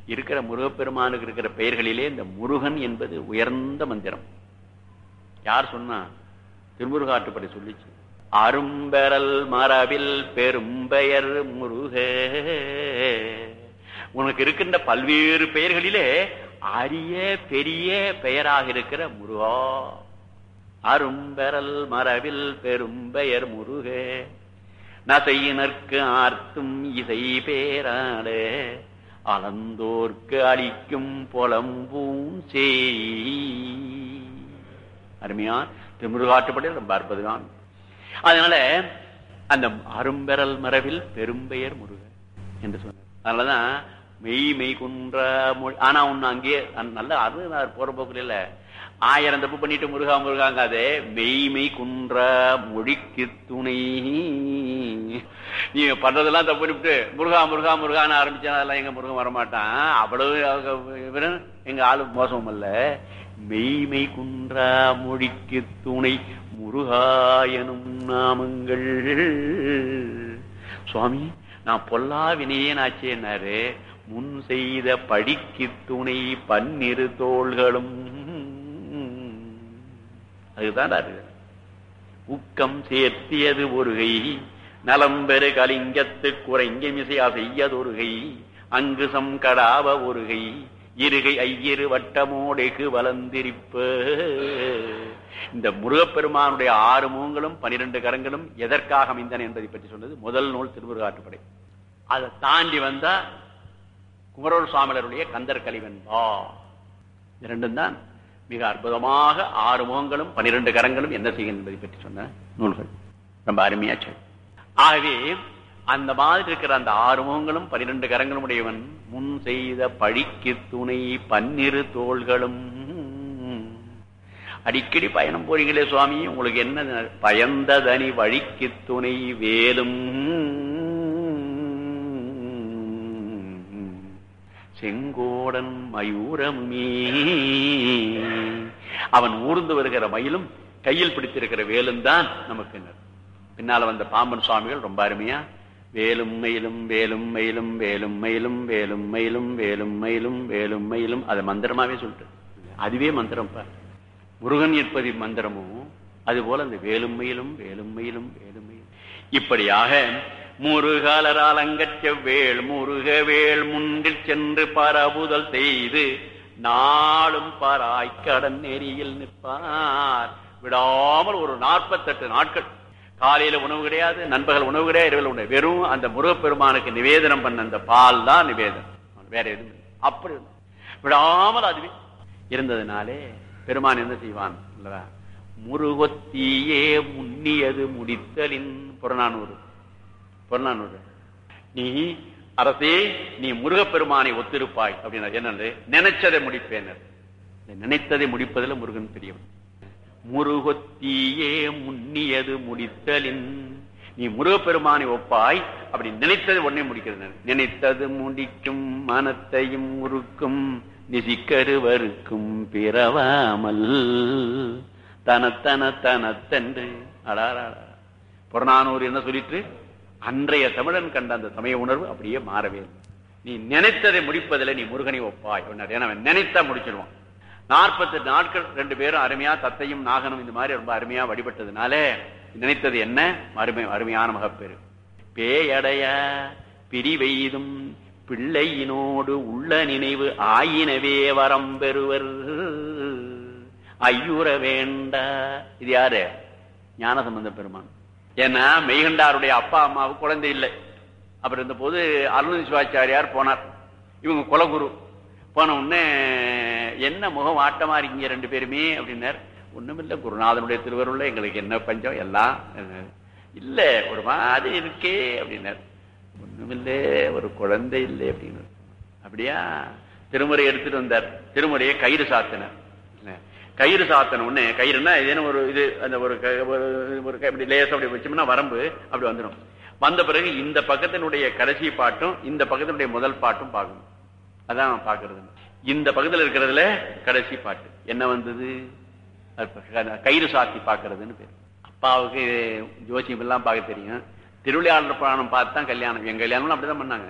இருக்கிற முருகப்பெருமானுக்கு இருக்கிற பெயர்களிலே இந்த முருகன் என்பது உயர்ந்த மந்திரம் யார் சொன்னா திருமுருகாட்டுப்படை சொல்லிச்சு அரும்பெறல் மரபில் பெரும்பெயர் முருக உனக்கு இருக்கின்ற பல்வேறு பெயர்களிலே அரிய பெரிய பெயராக இருக்கிற முருகா அரும்பெறல் மரபில் பெரும்பெயர் முருக நசையினர்க்கு ஆர்த்தும் இசை பேராட அலந்தோர்க்கு அளிக்கும் புலம்பூம் செய் அருமையா திருமுருகாட்டுப்படி ரொம்ப அற்புதமான அதனால அந்த அரும்பெறல் மரபில் பெரும்பெயர் முருக என்று சொன்னார் அதனாலதான் மெய் மெய் குன்ற மொழி ஆனா ஒண்ணு அங்கேயே நல்ல அது போற போக்குல இல்ல ஆயிரம் தப்பு பண்ணிட்டு முருகா முருகாங்க அதே மெய்மை குன்ற மொழிக்கு துணை நீங்க பண்றதெல்லாம் தப்பு பண்ணிவிட்டு முருகா முருகா முருகான்னு ஆரம்பிச்சா அதெல்லாம் எங்க முருகன் வரமாட்டான் அவ்வளவு எங்க ஆளு மோசம் அல்ல மெய்மை குன்றா மொழிக்கு துணை முருகாயனும் நாமங்கள் சுவாமி நான் பொல்லா வினையேனாச்சேன்னாரு முன் செய்த படிக்கு துணை பன்னிரு தோள்களும் அதுதான் உக்கம் சேர்த்தியது ஒருகை நலம்பெரு கலிங்கத்து குறைங்க மிசையா செய்யதொருகை அங்கு சம்கடாவ ஒருகை இருகை ஐயிரு வட்டமோடைக்கு வளர்ந்திருப்ப இந்த முருகப்பெருமானுடைய ஆறு முகங்களும் பனிரெண்டு கரங்களும் எதற்காக அமைந்தன என்பதை பற்றி சொன்னது முதல் நூல் திருமுருகாட்டுப்படை அதை தாண்டி வந்தா குமரோல் சுவாமிகளுடைய கந்தர் கலிவன்பா இரண்டும் தான் மிக அற்புதமாக ஆறு முகங்களும் பனிரெண்டு கரங்களும் என்ன செய்யும் என்பதை பற்றி சொன்ன நூல்கள் ரொம்ப அருமையா சொல் ஆகவே அந்த மாதிரி இருக்கிற அந்த ஆறு முகங்களும் பனிரெண்டு கரங்களும் உடையவன் முன் செய்த பழிக்கு துணை பன்னிரு தோள்களும் அடிக்கடி பயணம் போறீங்களே சுவாமி உங்களுக்கு என்ன பயந்ததனி வழிக்கு துணை வேலும் செங்கோடன் மயூரமே அவன் ஊர்ந்து வருகிற மயிலும் கையில் பிடித்திருக்கிற வேலும் தான் நமக்கு பின்னால வந்த பாம்பன் சுவாமிகள் ரொம்ப அருமையா வேலும் மயிலும் வேலும் மயிலும் வேலும் மயிலும் வேலும் மயிலும் வேலும் மயிலும் வேலும் மயிலும் அதை மந்திரமாவே சொல்லிட்டு அதுவே மந்திரம் முருகன் என்பது மந்திரமும் அது போல அந்த வேலும் மயிலும் வேலும் மயிலும் வேலும் மயிலும் இப்படியாக முருகலரால் அங்கற்ற வேள் முருக வேள் முன்றில் சென்று பரவுதல் செய்து நாளும் பாராய் கடன் நெறியில் நிற்பார் விடாமல் ஒரு நாற்பத்தெட்டு நாட்கள் காலையில உணவு கிடையாது நண்பகல் உணவு கிடையாது இரவில் உணவு வெறும் அந்த முருகப்பெருமானுக்கு நிவேதனம் பண்ண அந்த பால் தான் நிவேதனம் வேற எதுவும் அப்படி விடாமல் அதுவே இருந்ததுனாலே பெருமான் என்ன செய்வான் இல்லவா முருகொத்தியே முன்னியது முடித்தலின் புறநானூறு புறநானூறு நீ அரசே நீ முருகப்பெருமானை ஒத்திருப்பாய் அப்படின்னா என்னது நினைச்சதை முடிப்பேன் நினைத்ததை முடிப்பதில் முருகன் பெரியவன் முருகொத்தியே முன்னியது முடித்தலின் நீ முருகப்பெருமானை ஒப்பாய் அப்படி நினைத்தது உடனே முடிக்கிறது நினைத்தது முடிக்கும் மனத்தையும் முறுக்கும் நிசிக்கருவருக்கும் பிறவாமல் தனத்தன தனத்தன்று அடாரா புறநானூறு என்ன சொல்லிட்டு அன்றைய தமிழன் கண்ட அந்த சமய உணர்வு அப்படியே மாறவே நீ நினைத்ததை முடிப்பதில் நீ முருகனை ஒப்பாய் ஏன்னா நினைத்தா முடிச்சிருவான் நாற்பத்தெட்டு நாட்கள் ரெண்டு பேரும் அருமையா தத்தையும் நாகனும் இந்த மாதிரி ரொம்ப அருமையா வழிபட்டதுனால நினைத்தது என்ன அருமை அருமையான மகப்பேறு பேயடைய பிரிவெய்தும் பிள்ளையினோடு உள்ள நினைவு ஆயினவே வரம் பெறுவர் ஐயுற வேண்ட இது யாரு ஞான சம்பந்த பெருமான் ஏன்னா மெய்கண்டாருடைய அப்பா அம்மாவுக்கு குழந்தை இல்லை அப்புறம் இருந்த போது அருண் சிவாச்சாரியார் போனார் இவங்க குலகுரு போன உடனே என்ன முகம் ஆட்டமா இருக்கீங்க ரெண்டு பேருமே அப்படின்னார் ஒண்ணுமில்ல குருநாதனுடைய திருவருள்ள எங்களுக்கு என்ன பஞ்சம் எல்லாம் இல்ல ஒரு மாதிரி இருக்கே அப்படின்னார் ஒண்ணுமில்ல ஒரு குழந்தை இல்லை அப்படின்னு அப்படியா திருமுறை எடுத்துட்டு வந்தார் திருமுறையை கயிறு சாத்தினார் கயிறு சாத்தன உடனே கயிறுனா ஏதேனும் ஒரு இது அந்த ஒரு ஒரு இப்படி லேஸ் அப்படி வச்சோம்னா வரம்பு அப்படி வந்துடும் வந்த பிறகு இந்த பக்கத்தினுடைய கடைசி பாட்டும் இந்த பக்கத்தினுடைய முதல் பாட்டும் பார்க்கணும் அதான் பாக்குறது இந்த பக்கத்தில் இருக்கிறதுல கடைசி பாட்டு என்ன வந்தது கயிறு சாத்தி பாக்குறதுன்னு பேர் அப்பாவுக்கு ஜோசியம் எல்லாம் பார்க்க தெரியும் திருவிளையாடல் புராணம் பார்த்து தான் கல்யாணம் என் கல்யாணம் அப்படிதான் பண்ணாங்க